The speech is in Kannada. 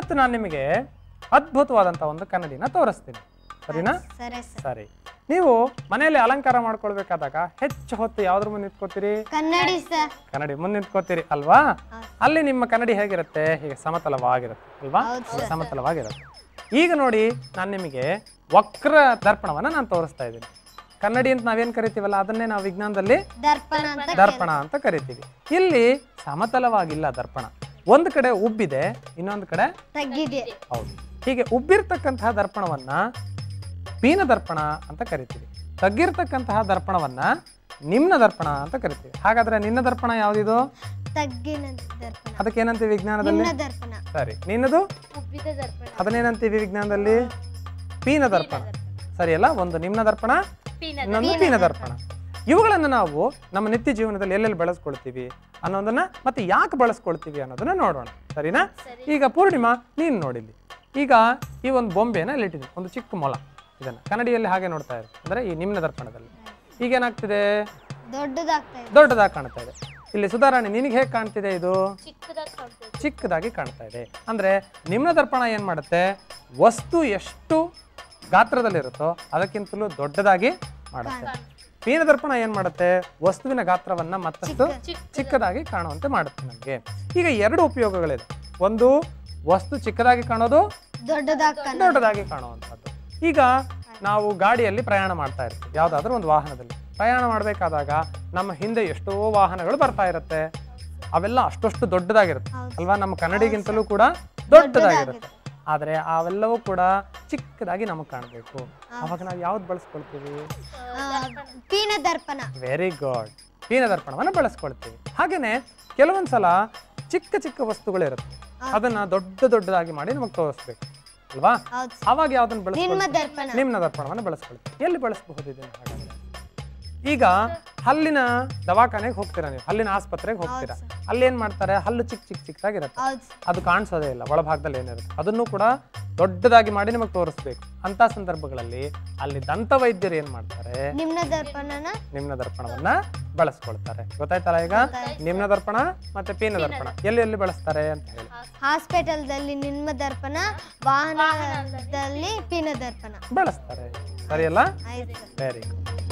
ಇವತ್ತು ನಾನು ನಿಮಗೆ ಅದ್ಭುತವಾದಂಥ ಒಂದು ಕನ್ನಡಿನ ತೋರಿಸ್ತೀನಿ ಸರಿನಾ ಸರಿ ಸರ್ ಸರಿ ನೀವು ಮನೆಯಲ್ಲಿ ಅಲಂಕಾರ ಮಾಡ್ಕೊಳ್ಬೇಕಾದಾಗ ಹೆಚ್ಚು ಹೊತ್ತು ಯಾವ್ದ್ರ ಮುಂದೆ ನಿಂತ್ಕೋತೀರಿ ಕನ್ನಡಿ ಸರ್ ಕನ್ನಡಿ ಮುಂದೆ ನಿಂತ್ಕೋತೀರಿ ಅಲ್ವಾ ಅಲ್ಲಿ ನಿಮ್ಮ ಕನ್ನಡಿ ಹೇಗಿರುತ್ತೆ ಹೀಗೆ ಸಮತಲವಾಗಿರುತ್ತೆ ಅಲ್ವಾ ಅಲ್ಲಿ ಸಮತಲವಾಗಿರುತ್ತೆ ಈಗ ನೋಡಿ ನಾನು ನಿಮಗೆ ವಕ್ರ ದರ್ಪಣವನ್ನ ನಾನು ತೋರಿಸ್ತಾ ಇದ್ದೀನಿ ಕನ್ನಡಿ ಅಂತ ನಾವೇನ್ ಕರಿತೀವಲ್ಲ ಅದನ್ನೇ ನಾವು ವಿಜ್ಞಾನದಲ್ಲಿ ದರ್ಪಣ ಅಂತ ದರ್ಪಣ ಅಂತ ಕರಿತೀವಿ ಇಲ್ಲಿ ಸಮತಲವಾಗಿಲ್ಲ ದರ್ಪಣ ಒಂದು ಕಡೆ ಉಬ್ಬಿದೆ ಇನ್ನೊಂದು ಕಡೆ ತಗ್ಗಿದೆ ಹೌದು ಹೀಗೆ ಉಬ್ಬಿರ್ತಕ್ಕಂತಹ ದರ್ಪಣವನ್ನ ಪೀನ ದರ್ಪಣ ಅಂತ ಕರಿತೀವಿ ತಗ್ಗಿರ್ತಕ್ಕಂತಹ ದರ್ಪಣವನ್ನ ನಿಮ್ನ ದರ್ಪಣ ಅಂತ ಕರಿತೀವಿ ಹಾಗಾದ್ರೆ ನಿನ್ನ ದರ್ಪಣ ಯಾವ್ದಿದು ತಗ್ಗಿನ ದರ್ಪಣ ಅದಕ್ಕೆ ಏನಂತೀವಿ ವಿಜ್ಞಾನದಲ್ಲಿ ನಿಮ್ನ ದರ್ಪಣ ಸರಿ ನಿನ್ನದು ಉಬ್ಬಿದ ದರ್ಪಣ ಅದನ್ನೇನಂತೀವಿ ವಿಜ್ಞಾನದಲ್ಲಿ ಪೀನ ದರ್ಪಣ ಸರಿ ಅಲ್ಲ ಒಂದು ನಿಮ್ನ ದರ್ಪಣ ಇನ್ನೊಂದು ಪೀನ ದರ್ಪಣ ಇವುಗಳನ್ನು ನಾವು ನಮ್ಮ ನಿತ್ಯ ಜೀವನದಲ್ಲಿ ಎಲ್ಲೆಲ್ಲಿ ಬಳಸ್ಕೊಳ್ತೀವಿ ಅನ್ನೋದನ್ನ ಮತ್ತೆ ಯಾಕೆ ಬಳಸ್ಕೊಳ್ತೀವಿ ಅನ್ನೋದನ್ನ ನೋಡೋಣ ಸರಿನಾ ಈಗ ಪೂರ್ಣಿಮಾ ನೀನು ನೋಡಿಲ್ಲಿ ಈಗ ಈ ಒಂದು ಬೊಂಬೆನ ಇಲ್ಲಿಟ್ಟಿದ್ದೀನಿ ಒಂದು ಚಿಕ್ಕ ಮೊಲ ಇದನ್ನ ಕನ್ನಡಿಯಲ್ಲಿ ಹಾಗೆ ನೋಡ್ತಾ ಇರು ಅಂದ್ರೆ ಈ ನಿಮ್ನ ದರ್ಪಣದಲ್ಲಿ ಈಗ ಏನಾಗ್ತಿದೆ ದೊಡ್ಡದಾಗ್ತಾ ಇದೆ ದೊಡ್ಡದಾಗಿ ಕಾಣ್ತಾ ಇದೆ ಇಲ್ಲಿ ಸುಧಾರಣೆ ನಿನಗೆ ಹೇಗೆ ಕಾಣ್ತಿದೆ ಇದು ಚಿಕ್ಕದಾಗಿ ಕಾಣ್ತಾ ಇದೆ ಅಂದ್ರೆ ನಿಮ್ನ ದರ್ಪಣ ಏನ್ ಮಾಡುತ್ತೆ ವಸ್ತು ಎಷ್ಟು ಗಾತ್ರದಲ್ಲಿರುತ್ತೋ ಅದಕ್ಕಿಂತಲೂ ದೊಡ್ಡದಾಗಿ ಮಾಡುತ್ತೆ ಪೀನ ದರ್ಪಣ ಏನ್ ಮಾಡುತ್ತೆ ವಸ್ತುವಿನ ಗಾತ್ರವನ್ನ ಮತ್ತಷ್ಟು ಚಿಕ್ಕದಾಗಿ ಕಾಣುವಂತೆ ಮಾಡುತ್ತೆ ನಮಗೆ ಈಗ ಎರಡು ಉಪಯೋಗಗಳಿದೆ ಒಂದು ವಸ್ತು ಚಿಕ್ಕದಾಗಿ ಕಾಣೋದು ದೊಡ್ಡದಾಗ್ ಕಾಣ ದೊಡ್ಡದಾಗಿ ಕಾಣುವಂಥದ್ದು ಈಗ ನಾವು ಗಾಡಿಯಲ್ಲಿ ಪ್ರಯಾಣ ಮಾಡ್ತಾ ಇರ್ತೀವಿ ಯಾವುದಾದ್ರೂ ಒಂದು ವಾಹನದಲ್ಲಿ ಪ್ರಯಾಣ ಮಾಡಬೇಕಾದಾಗ ನಮ್ಮ ಹಿಂದೆ ಎಷ್ಟೋ ವಾಹನಗಳು ಬರ್ತಾ ಇರುತ್ತೆ ಅವೆಲ್ಲ ಅಷ್ಟಷ್ಟು ದೊಡ್ಡದಾಗಿರುತ್ತೆ ಅಲ್ವಾ ನಮ್ಮ ಕನ್ನಡಿಗಿಂತಲೂ ಕೂಡ ದೊಡ್ಡದಾಗಿರುತ್ತೆ ಆದರೆ ಅವೆಲ್ಲವೂ ಕೂಡ ಚಿಕ್ಕದಾಗಿ ನಮಗೆ ಕಾಣಬೇಕು ಅವಾಗ ನಾವು ಯಾವ್ದು ಬಳಸ್ಕೊಳ್ತೀವಿ ಪೀನ ದರ್ಪಣ ವೆರಿ ಗುಡ್ ಪೀನ ದರ್ಪಣವನ್ನು ಬಳಸ್ಕೊಳ್ತೀವಿ ಹಾಗೇನೆ ಕೆಲವೊಂದು ಸಲ ಚಿಕ್ಕ ಚಿಕ್ಕ ವಸ್ತುಗಳಿರುತ್ತೆ ಅದನ್ನ ದೊಡ್ಡ ದೊಡ್ಡದಾಗಿ ಮಾಡಿ ನಮಗೆ ತೋರಿಸ್ಬೇಕು ಅಲ್ವಾ ಹೌದು ಅವಾಗ ಯಾವ್ದನ್ನ ನಿಮ್ಮ ಬಳಸ್ಕೊಳ್ತೀವಿ ದರ್ಪಣ ನಿಮ್ನ ದರ್ಪಣವನ್ನು ಬಳಸ್ಕೊಳ್ತೀವಿ ಎಲ್ಲಿ ಬಳಸಬಹುದು ಇದನ್ನು ಹಾಗಾದ್ರೆ ಈಗ ಹಲ್ಲಿನ ದವಾಖಾನೆಗೆ ಹೋಗ್ತೀರಾ ನೀವು ಹಲ್ಲಿನ ಆಸ್ಪತ್ರೆಗೆ ಹೋಗ್ತೀರಾ ಅಲ್ಲಿ ಏನ್ ಮಾಡ್ತಾರೆ ಹಲ್ಲು ಚಿಕ್ಕ ಚಿಕ್ಕ ಚಿಕ್ಕದಾಗಿರುತ್ತೆ ಹೌದು ಅದು ಕಾಣಿಸೋದೇ ಇಲ್ಲ ಒಳಭಾಗದಲ್ಲಿ ಏನಿರುತ್ತೆ ಅದನ್ನು ಕೂಡ ದೊಡ್ಡದಾಗಿ ಮಾಡಿ ನಿಮಗೆ ತೋರಿಸ್ಬೇಕು ಅಂತ ಸಂದರ್ಭಗಳಲ್ಲಿ ಅಲ್ಲಿ ದಂತ ವೈದ್ಯರು ಏನ್ ಮಾಡ್ತಾರೆ ನಿಮ್ನ ದರ್ಪಣನ ನಿಮ್ನ ದರ್ಪಣವನ್ನ ಬಳಸ್ಕೊಳ್ತಾರೆ ಗೊತ್ತಾಯ್ತಲ್ಲ ಈಗ ನಿಮ್ನ ದರ್ಪಣ ಮತ್ತೆ ಪೀನ ದರ್ಪಣ ಎಲ್ಲಿ ಎಲ್ಲಿ ಬಳಸ್ತಾರೆ ಅಂತ ಹೇಳಿ ಹಾಸ್ಪಿಟಲ್ದಲ್ಲಿ ನಿಮ್ಮ ದರ್ಪಣ ವಾಹನದಲ್ಲಿ ಪೀನ ದರ್ಪಣ ಬಳಸ್ತಾರೆ ಸರಿಯಲ್ಲ ಆಯ್ತು ಸರ್ ವೆರಿ ಗುಡ್